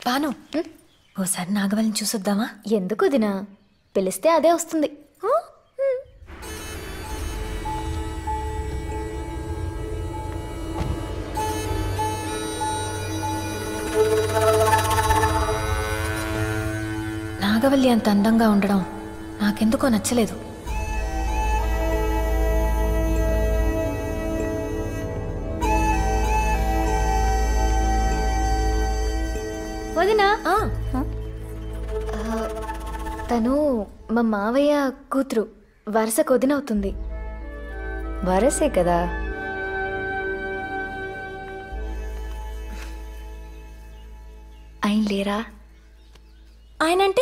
బాను ఓసారి నాగవల్ని చూసొద్దామా ఎందుకు దినా పిలిస్తే అదే వస్తుంది నాగవల్లి అంత అందంగా ఉండడం నాకెందుకో నచ్చలేదు వదినా ఆ, తను మా మావయ్య కూతురు వరుస కొదినవుతుంది వరసే కదా ఆయన లేరా ఆయనంటే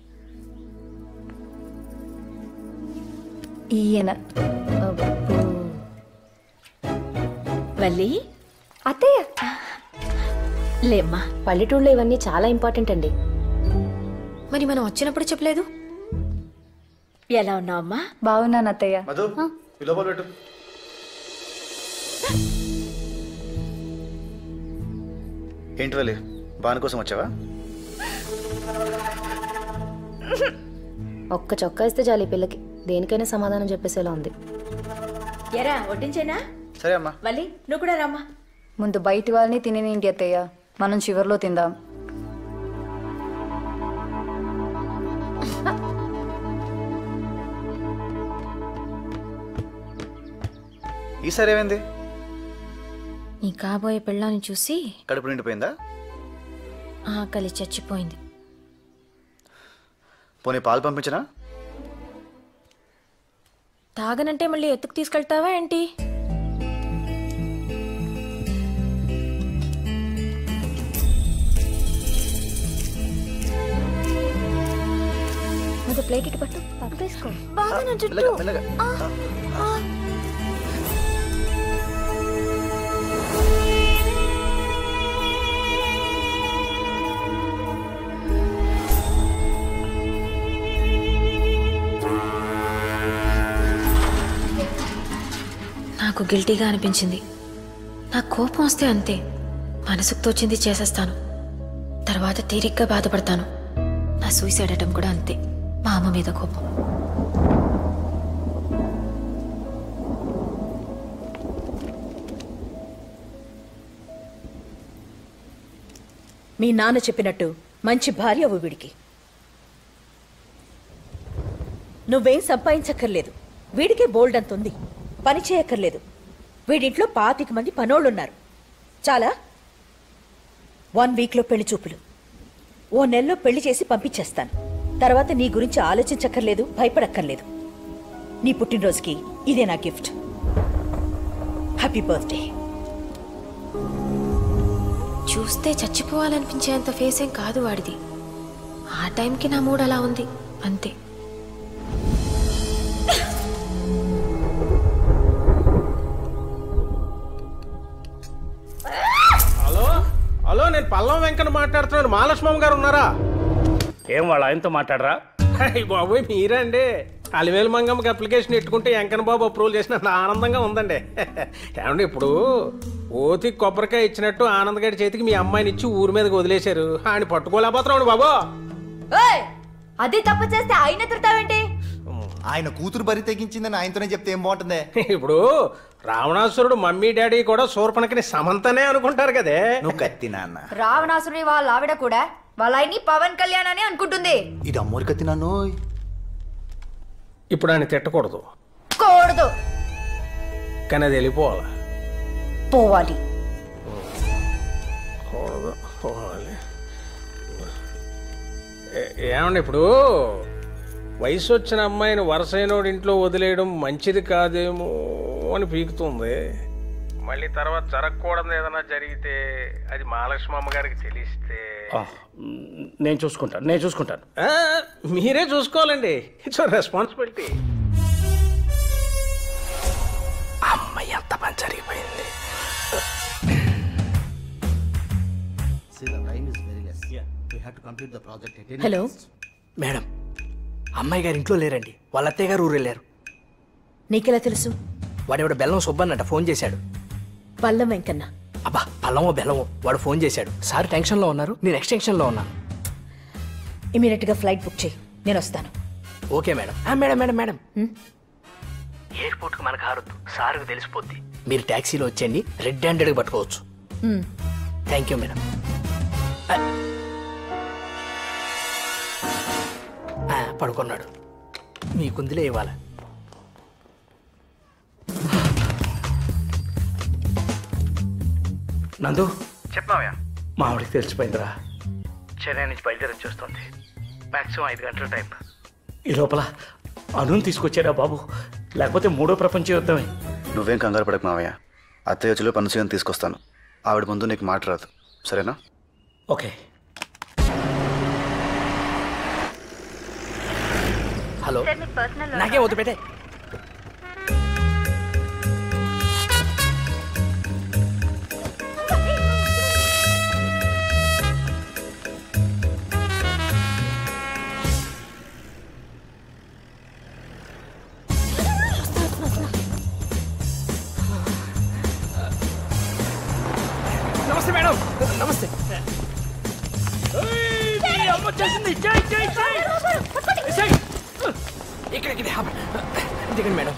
ఈయన వల్లి అత్తయ్య లేమ్మా పల్లెటూళ్ళలో ఇవన్నీ చాలా ఇంపార్టెంట్ అండి మరి మనం వచ్చినప్పుడు చెప్పలేదు ఎలా ఉన్నావమ్మా బాగున్నాను అత్తయ్య మధు ఈ లోపల పెట్టు ఏంటి వెళ్ళి బాను కోసం వచ్చావా ఒక్క చొక్కా ఇస్తే చాలు ఈ పిల్లకి దేనికైనా సమాధానం చెప్పేసేలా ఉంది ఎరా వడ్డించేనా సరే అమ్మా వల్లి నువ్వు కూడా రమ్మా ముందు బయటి వాళ్ళని తినేనేంటి అత్తయ్య మనం చివర్లో తిందాం ఈసారి ఏమైంది నీ కాబోయే పెళ్ళాన్ని చూసి కడుపు నిండిపోయిందా ఆకలి చచ్చిపోయింది పోనీ పాలు పంపించనా తాగనంటే మళ్ళీ ఎత్తుకు తీసుకెళ్తావా ఏంటి ముందు ప్లేట్ ఇటు పట్టు పట్టు తీసుకో బాగా నా జుట్టు. మెల్లగా మెల్లగా నాకు గిల్టీగా అనిపించింది నాకు కోపం వస్తే అంతే మనసుకు తోచింది చేసేస్తాను తర్వాత తీరిగ్గా బాధపడతాను నా సూసైడ్ అటెంప్ట్ కూడా అంతే మా అమ్మ మీద కోపం మీ నాన్న చెప్పినట్టు మంచి భార్య అవ్వు వీడికి నువ్వేం సంపాదించక్కర్లేదు వీడికే బోల్డ్ అంత ఉంది పని చేయక్కర్లేదు వీడింట్లో పాతిక మంది పనోళ్ళున్నారు చాలా వన్ వీక్లో పెళ్లి చూపులు ఓ నెలలో పెళ్లి చేసి పంపించేస్తాను తర్వాత నీ గురించి ఆలోచించక్కర్లేదు భయపడక్కర్లేదు నీ పుట్టినరోజుకి ఇదే నా గిఫ్ట్ హ్యాపీ బర్త్డే చూస్తే చచ్చిపోవాలనిపించేంత ఫేస్ ఏం కాదు వాడిది ఆ టైంకి నా మూడ్ అలా ఉంది అంతే హలో హలో నేను పల్లం వెంకన్న మాట్లాడుతున్నాను మహాలక్ష్మమ్మ గారు ఉన్నారా ఏం వాళ్ళ ఆయనతో మాట్లాడరా అయ్య బాబోయ్ మీరండి అలివేలు మంగమ్మకి అప్లికేషన్ ఎట్టుకుంటే వెంకన్న బాబు అప్రూవల్ చేసినంత ఆనందంగా ఉందండి ఏమండి ఇప్పుడు ఓతి కొబ్బరికాయ ఇచ్చినట్టు ఆనంద్ గారి చేతికి మీ అమ్మాయిని ఇచ్చి ఊరి మీదకి వదిలేశారు ఆయన పట్టుకోలేకపోతున్నాడు బాబు అది తప్పు చేస్తే ఆయన తిడతావేంటి ఆయన కూతురు బరి తెగించిందని ఆయనతోనే చెప్తే ఏం బాగుంటుంది ఇప్పుడు రావణాసురుడు మమ్మీ డాడీ కూడా శూర్పణకిని సమంతనే అనుకుంటారు కదే నువ్వు కత్తి నాన్న రావణాసుడి వాళ్ళ ఆవిడ కూడా వాళ్ళ ఆయన్ని పవన్ కళ్యాణ్ అని అనుకుంటుంది ఇది అమ్మోరి కత్తి నాన్న ఇప్పుడు ఆయన తిట్టకూడదు కూడదు కానీ అది వెళ్ళిపోవాలి పోవాలి కూడదు పోవాలి ఏ- ఏమండి ఇప్పుడు వయసు వచ్చిన అమ్మాయిని వరసైనోడి ఇంట్లో వదిలేయడం మంచిది కాదేమో అని పీకుతుంది మళ్ళీ తర్వాత జరగకూడదు ఏదైనా జరిగితే అది మహాలక్ష్మి అమ్మగారికి తెలిస్తే ఆ, మ్, నేను చూసుకుంటాను నేను చూసుకుంటాను ఆ, మీరే చూసుకోవాలండి ఇట్స్ రెస్పాన్సిబిలిటీ అమ్మాయి ఎంత పని జరిగిపోయింది హలో మేడం అమ్మాయి గారు ఇంట్లో లేరండి వాళ్ళ అత్తయ్య గారు ఊరు వెళ్ళారు నీకెలా తెలుసు వాడెవడ బెల్లం సుబ్బన్నట ఫోన్ చేశాడు పల్లం వెంకన్న అబ్బా పల్లమో బెల్లమో వాడు ఫోన్ చేశాడు సార్ టెన్షన్లో ఉన్నారు నేను ఎక్స్టెన్షన్లో ఉన్నాను ఇమీడియట్ గా ఫ్లైట్ బుక్ చేయి నేను వస్తాను ఓకే మేడం ఆ, మేడం మేడం మేడం ఎయిర్పోర్ట్కి మనకు ఆరొద్దు సార్కి తెలిసిపోద్ది మీరు ట్యాక్సీలో వచ్చేయండి రెడ్ హ్యాండెడ్గా పట్టుకోవచ్చు థ్యాంక్ యూ మేడం ఆ. ఆ, పడుకున్నాడు మీకుందిలే ఇవ్వాలి నందు చెప్పావయ్యా మా ఆవిడకి తెలిసిపోయిందిరా చెన్నై నుంచి బయలుదేరి వచ్చేస్తుంది మాక్సిమం ఐదు గంటల టైం ఈ లోపల అనుని తీసుకొచ్చారా బాబు లేకపోతే మూడో ప్రపంచ యుద్ధమే నువ్వేం కంగారు పడకు మావయ్య అత్తయ్య వచ్చి పనుసీని తీసుకొస్తాను ఆవిడ ముందు నీకు మాట రాదు సరేనా ఓకే హలో నాకే వద్దు పెట్టే నమస్తే మేడం నమస్తే ఇక్కడ ఇక్కడ దిగండి మేడం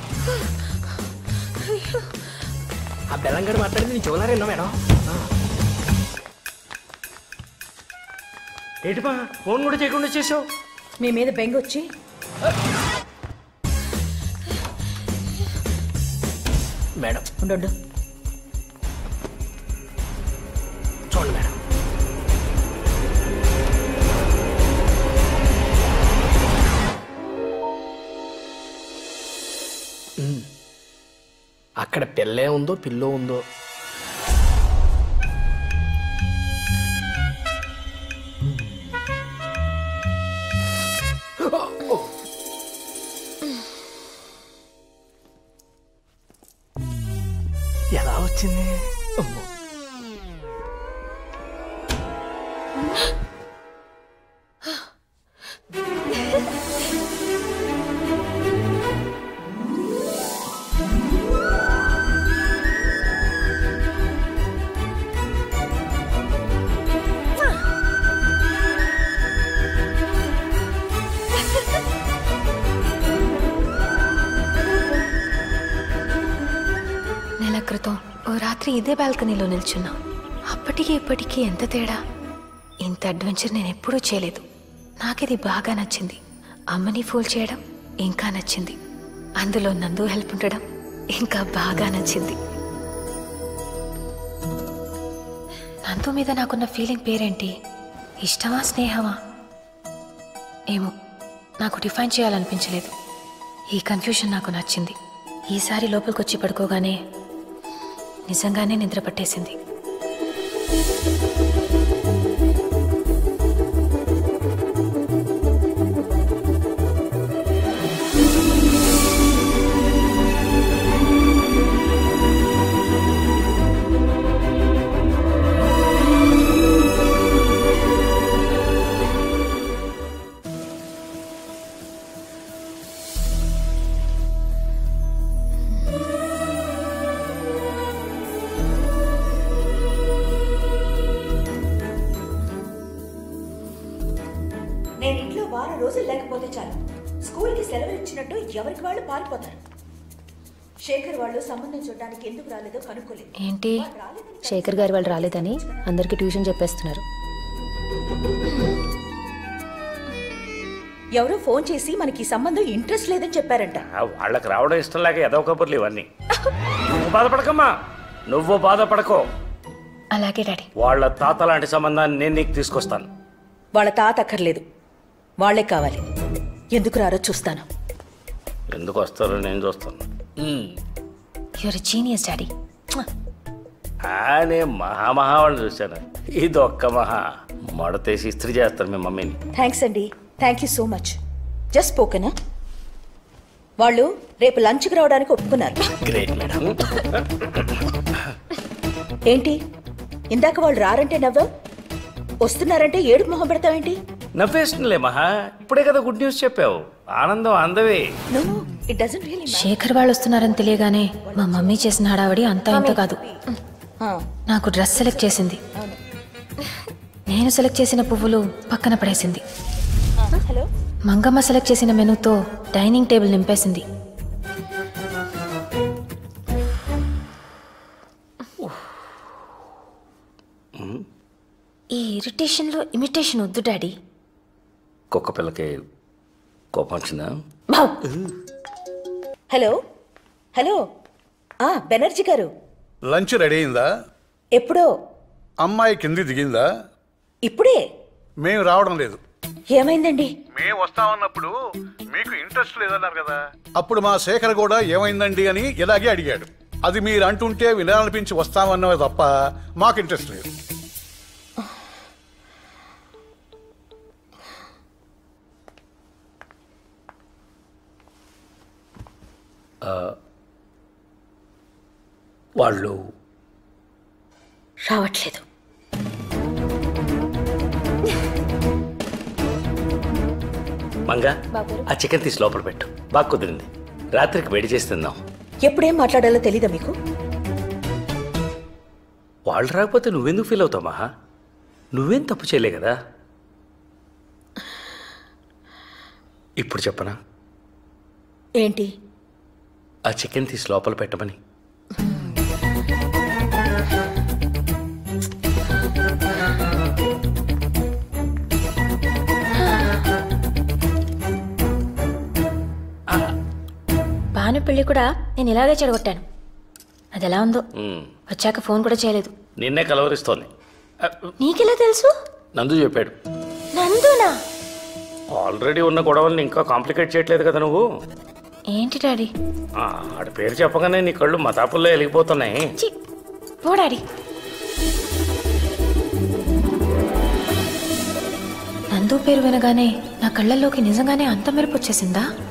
ఆ బెల్లంగడు మాట్లాడింది నేను చూడలేరేనో మేడం ఏంటిపా ఫోన్ కూడా చేయకుండా చేసావు మీ మీద బెంగ వచ్చి మేడం ఉండు చూడండి మేడం మ్మ్. అక్కడ పిల్లే ఉందో పిల్లో ఉందో ఎలా వచ్చింది అమ్మో నెల క్రితం ఓ రాత్రి ఇదే బాల్కనీలో నిల్చున్నా అప్పటికి ఇప్పటికీ ఎంత తేడా ఇంత అడ్వెంచర్ నేను ఎప్పుడూ చేయలేదు నాకిది బాగా నచ్చింది అమ్మని ఫూల్ చేయడం ఇంకా నచ్చింది అందులో నందు హెల్ప్ ఉండడం ఇంకా బాగా నచ్చింది నందు మీద నాకున్న ఫీలింగ్ పేరేంటి ఇష్టమా స్నేహమా ఏమో నాకు డిఫైన్ చేయాలనిపించలేదు ఈ కన్ఫ్యూషన్ నాకు నచ్చింది ఈసారి లోపలికి వచ్చి పడుకోగానే నిజంగానే నిద్ర పట్టేసింది నేను ఇంట్లో వారం రోజులు లేకపోతే చాలు స్కూల్కి సెలవులు ఇచ్చినట్టు ఎవరికి వాళ్ళు పారిపోతారు శేఖర్ వాళ్ళు సంబంధం చూడడానికి ఎందుకు రాలేదో కనుక్కోలేదు ఏంటి శేఖర్ గారు వాళ్ళు రాలేదని అందరికీ ట్యూషన్ చెప్పేస్తున్నారు ఎవరో ఫోన్ చేసి మనకి ఈ సంబంధం ఇంట్రెస్ట్ లేదని చెప్పారంట ఆ, వాళ్ళకి రావడం ఇష్టం లేక ఎదవ కబుర్లు ఇవన్నీ నువ్వు బాధపడకమ్మా నువ్వు బాధపడకో అలాగే డాడీ వాళ్ళ తాత లాంటి సంబంధాన్ని నేను నీకు తీసుకొస్తాను వాళ్ళ తాత అక్కర్లేదు వాళ్లే కావాలి ఎందుకు రారో చూస్తాను ఎందుకు వస్తారో నేను చూస్తాను యువర్ జీనియస్ డాడీ ఆ, నేను మహామహా వాళ్ళు చూశాను ఇది ఒక్క మహా మడతేసి ఇస్త్రీ చేస్తారు మీ మమ్మీని థ్యాంక్స్ అండి thank you so much just స్పోకెనా వాళ్ళు రేపు లంచ్కి రావడానికి ఒప్పుకున్నారు గ్రేట్ మేడం ఏంటి ఇందాక వాళ్ళు రారంటే నవ్వావు వస్తున్నారంటే ఏడుపు మొహం పెడతావేంటి నవ్వేస్తుందిలే మహా ఇప్పుడే కదా గుడ్ న్యూస్ చెప్పావు ఆనందం అందవే no it doesn't really Shekhar వాళ్ళు వస్తున్నారని తెలియగానే మా మమ్మీ చేసిన హడావడి అంతా ఇంత కాదు ఆ, నాకు డ్రెస్ సెలెక్ట్ చేసింది నేను సెలెక్ట్ చేసిన పువ్వులు పక్కన పడేసింది హలో మంగమ్మ సెలెక్ట్ చేసిన మెనూతో డైనింగ్ టేబుల్ నింపేసింది ఈ ఇరిటేషన్లో ఇమిటేషన్ వద్దు డాడీ కుక్క పిల్లకి కోపం వచ్చిందా హలో హలో ఆ బెనర్జీ గారు లంచ్ రెడీ అయిందా ఎప్పుడో అమ్మాయి కింది దిగిందా ఇప్పుడే మేము రావడం లేదు ఏమైందండి మేము వస్తామన్నప్పుడు మీకు ఇంట్రెస్ట్ లేదన్నారు కదా అప్పుడు మా శేఖర్ కూడా ఏమైందండి అని ఇలాగే అడిగాడు అది మీరు అంటుంటే వినాలనిపించి వస్తామన్నవి తప్ప మాకు ఇంట్రెస్ట్ లేదు వాళ్ళు రావట్లేదు మంగా ఆ చికెన్ తీసి లోపల పెట్టు బాగా కుదిరింది రాత్రికి వేడి చేసి తిందాం ఎప్పుడేం మాట్లాడాలో తెలీదా మీకు వాళ్ళు రాకపోతే నువ్వెందుకు ఫీల్ అవుతావు మహా నువ్వేం తప్పు చేయలే కదా ఇప్పుడు చెప్పనా ఏంటి ఆ చికెన్ తీసి లోపల పెట్టమని భాను పెళ్లి కూడా నేను ఇలాగే చెడగొట్టాను అది ఎలా ఉందో మ్మ్. వచ్చాక ఫోన్ కూడా చేయలేదు నిన్నే కలవరిస్తోంది ఆ, నీకెలా తెలుసు నందు చెప్పాడు నందునా ఆల్రెడీ ఉన్న గొడవల్ని ఇంకా కాంప్లికేట్ చేయట్లేదు కదా నువ్వు ఏంటి డాడీ ఆ, ఆడి పేరు చెప్పగానే నీ కళ్ళు మతాపుల్లో వెలిగిపోతున్నాయి చి పో డాడీ నందు పేరు వినగానే నా కళ్ళల్లోకి నిజంగానే అంత మెరుపు వచ్చేసిందా